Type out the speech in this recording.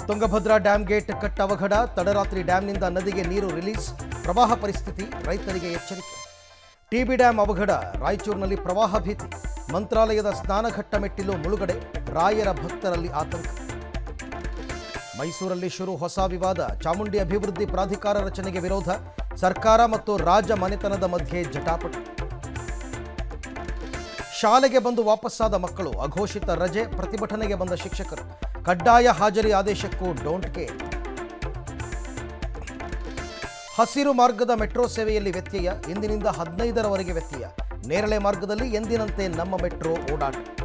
Tungabhadra dam gate cut ಅವಘಡ ತಡರಾತ್ರಿ ಡ್ಯಾಂನಿಂದ ನದಿಗೆ ನೀರು ರಿಲೀಸ್ ಪ್ರವಾಹ ಪರಿಸ್ಥಿತಿ ರೈತರಿಗೆ ಎಚ್ಚರಿಕೆ ಟಿಬಿ ಡ್ಯಾಂ ಅವಘಡ ರಾಯಚೂರಿನಲ್ಲಿ ಪ್ರವಾಹ ಭೀತಿ ಮಂತ್ರಾಲಯದ ಸ್ನಾನಘಟ್ಟ ಮೆಟ್ಟಿಲು ಮುಳುಗಡೆ ರಾಯರ ಭಕ್ತರಲ್ಲಿ ಆತಂಕ ಮೈಸೂರಲ್ಲಿ ಶುರು ಹೊಸ ವಿವಾದ ಚಾಮುಂಡಿ ಅಭಿವೃದ್ಧಿ ಪ್ರಾಧಿಕಾರ ರಚನೆಗೆ ವಿರೋಧ ಸರ್ಕಾರ ಮತ್ತು ರಾಜ ಮನೆತನದ ಮಧ್ಯೆ ಜಟಾಪಟಿ ಶಾಲೆಗೆ ಬಂದು ವಾಪಸ್ಸಾದ ಮಕ್ಕಳು ಅಘೋಷಿತ ರಜೆ ಪ್ರತಿಭಟನೆಗೆ ಬಂದ ಶಿಕ್ಷಕರು ಕಡ್ಡಾಯ ಹಾಜರಿ ಆದೇಶಕ್ಕೂ ಡೋಂಟ್ ಕೇರ್ ಹಸಿರು ಮಾರ್ಗದ ಮೆಟ್ರೋ ಸೇವೆಯಲ್ಲಿ ವ್ಯತ್ಯಯ ಇಂದಿನಿಂದ ಹದಿನೈದರವರೆಗೆ ವ್ಯತ್ಯಯ ನೇರಳೆ ಮಾರ್ಗದಲ್ಲಿ ಎಂದಿನಂತೆ ನಮ್ಮ ಮೆಟ್ರೋ ಓಡಾಟ